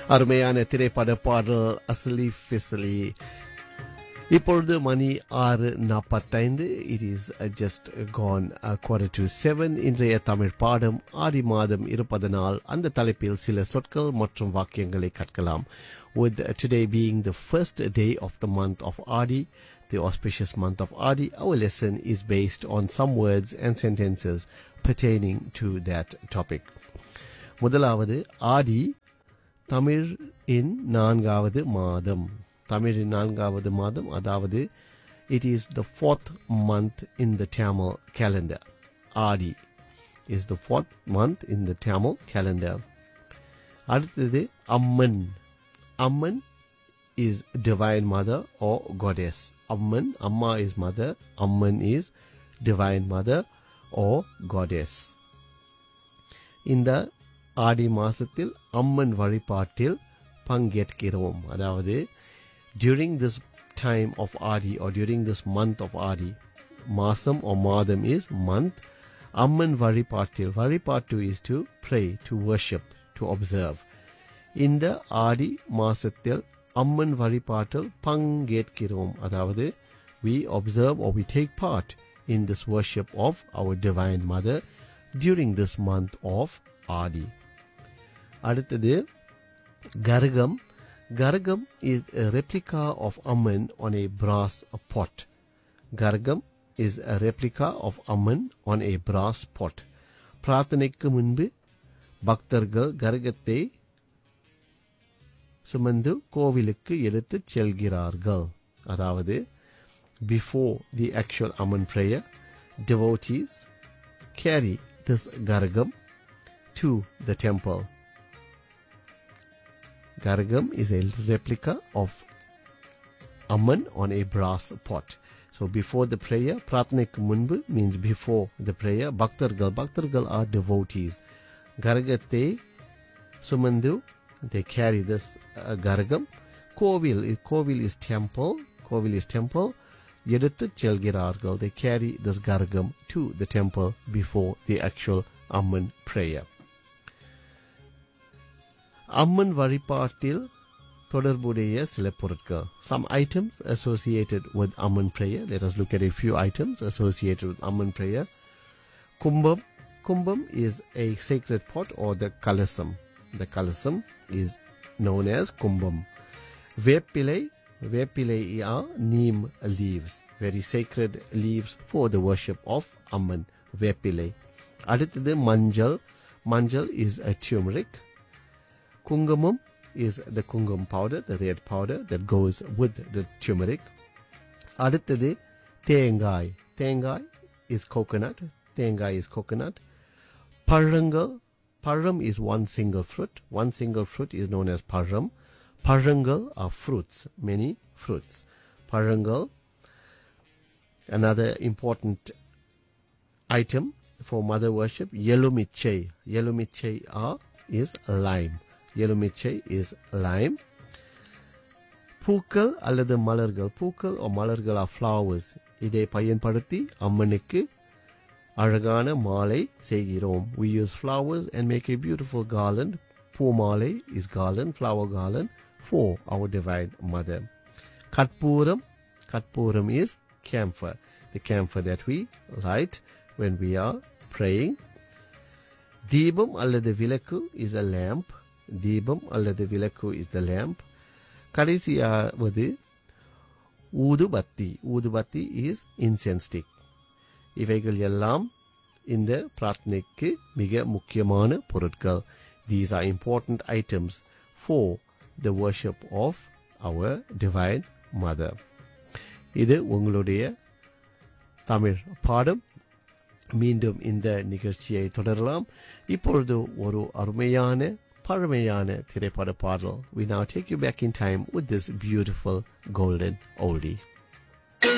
அருமையான திரைப்பட பாடல் அசலி ஃபிசலி இப்பொழுது மணி ஆறு நாற்பத்தைந்து it is just gone quarter to seven இன்றைய தமிழ் பாடம் ஆடி மாதம் இருப்பதனால் அந்த தலைப்பில் சில சொற்கள் மற்றும் வாக்கியங்களை கற்கலாம் with today being the first day of the month of Adi, the auspicious month of Adi, our lesson is based on some words and sentences pertaining to that topic. முதலாவது ஆடி தமிழ் இன் நான்காவது மாதம் தமிழின் நான்காவது மாதம் அதாவது it is the fourth month in the Tamil calendar. ஆடி is the fourth month in the Tamil calendar. அடுத்தது அம்மன் அம்மன் is divine mother or goddess. Amman, Amma is mother, Amman is divine mother or goddess. இந்த ஆடி மாசத்தில் அம்மன் வழிபாட்டில் பங்கேற்கிறோம் அதாவது during this time of Adi or during this month of Adi மாசம் or மாதம் is month அம்மன் வழிபாட்டில் வழிபாட்டு is to pray to worship to observe இந்த ஆடி மாசத்தில் அம்மன் வழிபாட்டில் பங்கேற்கிறோம் அதாவது we observe or we take part in this worship of our divine mother during this month of Adi அடுத்தது கர்கம் கர்கம் is a replica of Amman on a brass pot. கர்கம் is a replica of Amman on a brass pot. பிரார்த்தனைக்கு முன்பு பக்தர்கள் கர்கத்தை சுமந்து கோவிலுக்கு எடுத்துச் செல்கிறார்கள் அதாவது before the actual Aman prayer, devotees carry this gargam to the temple. Gargam is a replica of Amman on a brass pot. So before the prayer, Pratnik Munbu means before the prayer. Bhaktargal, Bhaktargal are devotees. Gargate Sumandu, they carry this uh, Gargam. Kovil, Kovil is temple. Kovil is temple. எடுத்து செல்கிறார்கள் they carry this gargam to the temple before the actual Amman prayer. அம்மன் வழிபாட்டில் தொடர்புடைய சில பொருட்கள் some items associated with Amman prayer let us look at a few items associated with Amman prayer kumbam kumbam is a sacred pot or the kalasam the kalasam is known as kumbam வேப்பிலை வேப்பிலை are neem leaves very sacred leaves for the worship of Amman வேப்பிலை அடுத்தது மஞ்சள் மஞ்சள் is a turmeric Kungumam is the kungum powder, the red powder that goes with the turmeric. அடுத்தது தேங்காய் தேங்காய் is coconut தேங்காய் is coconut பழங்கள் பழம் is one single fruit one single fruit is known as பழம் பழங்கள் are fruits many fruits பழங்கள் another important item for mother worship yelumichai yelumichai are is lime எலுமிச்சை இஸ் லைம் பூக்கள் அல்லது மலர்கள் பூக்கள் or மலர்கள் ஆர் ஃப்ளவர்ஸ் இதை பயன்படுத்தி அம்மனுக்கு அழகான மாலை செய்கிறோம் we use flowers and make a beautiful garland பூ மாலை is garland flower garland for our divine mother கற்பூரம் கற்பூரம் is camphor the camphor that we light when we are praying தீபம் அல்லது விளக்கு is a lamp தீபம் அல்லது விளக்கு இஸ் த லேம்ப் கடைசியாவது ஊதுபத்தி ஊதுபத்தி இஸ் இன்சென்ஸ்டிக் இவைகள் எல்லாம் இந்த பிரார்த்தனைக்கு மிக முக்கியமான பொருட்கள் these are important items for the worship of our divine mother இது உங்களுடைய தமிழ் பாடம் மீண்டும் இந்த நிகழ்ச்சியை தொடரலாம் இப்பொழுது ஒரு அருமையான பழமையான திரைப்பட பாடல் we now take you back in time with this beautiful golden oldie